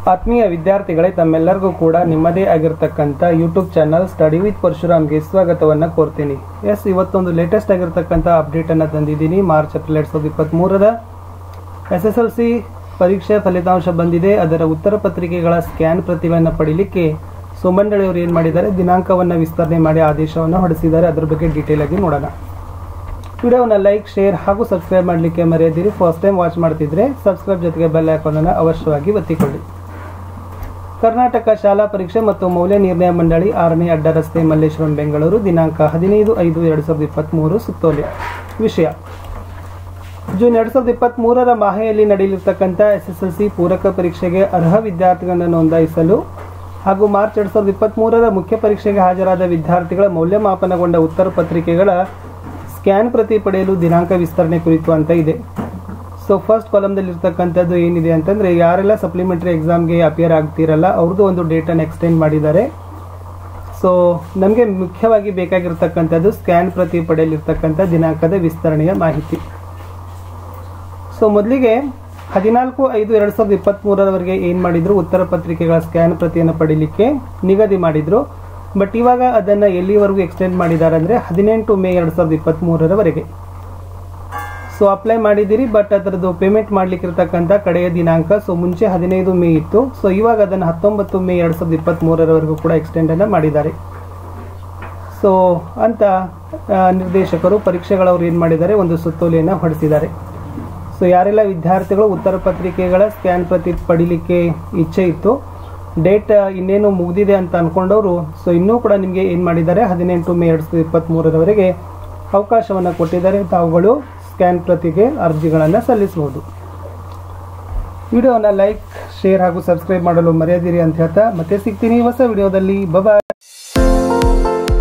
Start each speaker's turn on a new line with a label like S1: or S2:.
S1: ಆತ್ಮೀಯ ವಿದ್ಯಾರ್ಥಿಗಳೇ ತಮ್ಮೆಲ್ಲರಿಗೂ ಕೂಡ ನಿಮ್ಮದೇ ಆಗಿರ್ತಕ್ಕಂಥ ಯೂಟ್ಯೂಬ್ ಚಾನಲ್ ಸ್ಟಡಿ ವಿತ್ ಪರಶುರಾಮ್ಗೆ ಸ್ವಾಗತವನ್ನು ಕೋರ್ತೀನಿ ಎಸ್ ಇವತ್ತೊಂದು ಲೇಟೆಸ್ಟ್ ಆಗಿರ್ತಕ್ಕಂಥ ಅಪ್ಡೇಟನ್ನು ತಂದಿದ್ದೀನಿ ಮಾರ್ಚ್ ಏಪ್ರಿಲ್ ಎರಡು ಸಾವಿರದ ಇಪ್ಪತ್ತ್ಮೂರರ ಎಸ್ ಎಸ್ ಎಲ್ ಸಿ ಪರೀಕ್ಷೆ ಫಲಿತಾಂಶ ಬಂದಿದೆ ಅದರ ಉತ್ತರ ಪತ್ರಿಕೆಗಳ ಸ್ಕ್ಯಾನ್ ಪ್ರತಿಗಳನ್ನು ಪಡೀಲಿಕ್ಕೆ ಸೋಮಂಡಳಿಯವರು ಏನು ಮಾಡಿದ್ದಾರೆ ದಿನಾಂಕವನ್ನು ವಿಸ್ತರಣೆ ಮಾಡಿ ಆದೇಶವನ್ನು ಹೊರಡಿಸಿದ್ದಾರೆ ಅದರ ಬಗ್ಗೆ ಡೀಟೇಲ್ ಆಗಿ ನೋಡೋಣ ವಿಡಿಯೋನ ಲೈಕ್ ಶೇರ್ ಹಾಗೂ ಸಬ್ಸ್ಕ್ರೈಬ್ ಮಾಡಲಿಕ್ಕೆ ಮರೆಯದಿರಿ ಫಸ್ಟ್ ಟೈಮ್ ವಾಚ್ ಮಾಡ್ತಿದ್ರೆ ಸಬ್ಸ್ಕ್ರೈಬ್ ಜೊತೆಗೆ ಬೆಲ್ ಐಕಾನನ್ನು ಅವಶ್ಯವಾಗಿ ಒತ್ತಿಕೊಳ್ಳಿ ಕರ್ನಾಟಕ ಶಾಲಾ ಪರೀಕ್ಷೆ ಮತ್ತು ಮೌಲ್ಯ ನಿರ್ಣಯ ಮಂಡಳಿ ಆರನೇ ಅಡ್ಡ ರಸ್ತೆ ಮಲ್ಲೇಶ್ವರಂ ಬೆಂಗಳೂರು ದಿನಾಂಕ ಹದಿನೈದು ಐದು ಎರಡು ಸಾವಿರದ ಇಪ್ಪತ್ತ್ಮೂರು ಸುತ್ತೋಲೆ ವಿಷಯ ಜೂನ್ ಎರಡು ಸಾವಿರದ ಇಪ್ಪತ್ತ್ಮೂರರ ಮಾಹೆಯಲ್ಲಿ ನಡೆಯಲಿರ್ತಕ್ಕಂಥ ಎಸ್ ಎಸ್ ಎಲ್ ಸಿ ಪೂರಕ ಪರೀಕ್ಷೆಗೆ ಅರ್ಹ ವಿದ್ಯಾರ್ಥಿಗಳನ್ನು ನೋಂದಾಯಿಸಲು ಹಾಗೂ ಮಾರ್ಚ್ ಎರಡು ಸಾವಿರದ ಇಪ್ಪತ್ತ್ಮೂರರ ಮುಖ್ಯ ಪರೀಕ್ಷೆಗೆ ಹಾಜರಾದ ವಿದ್ಯಾರ್ಥಿಗಳ ಮೌಲ್ಯಮಾಪನಗೊಂಡ ಉತ್ತರ ಪತ್ರಿಕೆಗಳ ಸ್ಕ್ಯಾನ್ ಪ್ರತಿ ಪಡೆಯಲು ದಿನಾಂಕ ವಿಸ್ತರಣೆ ಕುರಿತು ಅಂತ ಇದೆ ಸೊ ಫಸ್ಟ್ ಕಾಲಮ್ದಲ್ಲಿ ಇರ್ತಕ್ಕಂಥದ್ದು ಏನಿದೆ ಅಂತಂದರೆ ಯಾರೆಲ್ಲ ಸಪ್ಲಿಮೆಂಟರಿ ಎಕ್ಸಾಮ್ಗೆ ಅಪಿಯರ್ ಆಗ್ತಿರಲ್ಲ ಅವ್ರದ್ದು ಒಂದು ಡೇಟನ್ನು ಎಕ್ಸ್ಟೆಂಡ್ ಮಾಡಿದ್ದಾರೆ ಸೊ ನಮಗೆ ಮುಖ್ಯವಾಗಿ ಬೇಕಾಗಿರ್ತಕ್ಕಂಥದ್ದು ಸ್ಕ್ಯಾನ್ ಪ್ರತಿ ಪಡೆಯಲಿರ್ತಕ್ಕಂಥ ದಿನಾಂಕದ ವಿಸ್ತರಣೆಯ ಮಾಹಿತಿ ಸೊ ಮೊದಲಿಗೆ ಹದಿನಾಲ್ಕು ಐದು ಎರಡು ಸಾವಿರದ ಇಪ್ಪತ್ತ್ಮೂರರವರೆಗೆ ಏನು ಮಾಡಿದ್ರು ಉತ್ತರ ಪತ್ರಿಕೆಗಳ ಸ್ಕ್ಯಾನ್ ಪ್ರತಿಯನ್ನು ಪಡೀಲಿಕ್ಕೆ ನಿಗದಿ ಮಾಡಿದ್ರು ಬಟ್ ಇವಾಗ ಅದನ್ನು ಎಲ್ಲಿವರೆಗೂ ಎಕ್ಸ್ಟೆಂಡ್ ಮಾಡಿದ್ದಾರೆ ಅಂದರೆ ಹದಿನೆಂಟು ಮೇ ಎರಡು ಸಾವಿರದ ಇಪ್ಪತ್ತ್ಮೂರರವರೆಗೆ ಸೊ ಅಪ್ಲೈ ಮಾಡಿದ್ದೀರಿ ಬಟ್ ಅದರದ್ದು ಪೇಮೆಂಟ್ ಮಾಡ್ಲಿಕ್ಕೆ ಇರ್ತಕ್ಕಂಥ ಕಡೆಯ ದಿನಾಂಕ ಸೊ ಮುಂಚೆ ಹದಿನೈದು ಮೇ ಇತ್ತು ಸೊ ಇವಾಗ ಅದನ್ನು ಹತ್ತೊಂಬತ್ತು ಮೇ ಎರಡು ಸಾವಿರದ ಇಪ್ಪತ್ತ್ಮೂರರವರೆಗೂ ಕೂಡ ಎಕ್ಸ್ಟೆಂಡನ್ನು ಮಾಡಿದ್ದಾರೆ ಸೊ ಅಂತ ಆ, ನಿರ್ದೇಶಕರು ಪರೀಕ್ಷೆಗಳವರು ಏನು ಮಾಡಿದ್ದಾರೆ ಒಂದು ಸುತ್ತೋಲೆಯನ್ನು ಹೊರಡಿಸಿದ್ದಾರೆ ಸೊ ಯಾರೆಲ್ಲ ವಿದ್ಯಾರ್ಥಿಗಳು ಉತ್ತರ ಪತ್ರಿಕೆಗಳ ಸ್ಕ್ಯಾನ್ ಪ್ರತಿ ಪಡಿಲಿಕ್ಕೆ ಇಚ್ಛೆ ಇತ್ತು ಡೇಟ್ ಇನ್ನೇನು ಮುಗಿದಿದೆ ಅಂತ ಅನ್ಕೊಂಡವರು ಸೊ ಇನ್ನೂ ಕೂಡ ನಿಮಗೆ ಏನು ಮಾಡಿದ್ದಾರೆ ಹದಿನೆಂಟು ಮೇ ಎರಡು ಸಾವಿರದ ಇಪ್ಪತ್ತ್ಮೂರರವರೆಗೆ ಅವಕಾಶವನ್ನು ಕೊಟ್ಟಿದ್ದಾರೆ ತಾವುಗಳು ಸ್ಕ್ಯಾನ್ ಪ್ರತಿಗೆ ಅರ್ಜಿಗಳನ್ನು ಸಲ್ಲಿಸಬಹುದು ವಿಡಿಯೋನ ಲೈಕ್ ಶೇರ್ ಹಾಗೂ ಸಬ್ಸ್ಕ್ರೈಬ್ ಮಾಡಲು ಮರೆಯದಿರಿ ಅಂತ ಹೇಳ್ತಾ ಮತ್ತೆ ಸಿಗ್ತೀನಿ ಹೊಸ ವಿಡಿಯೋದಲ್ಲಿ ಬಾಯ್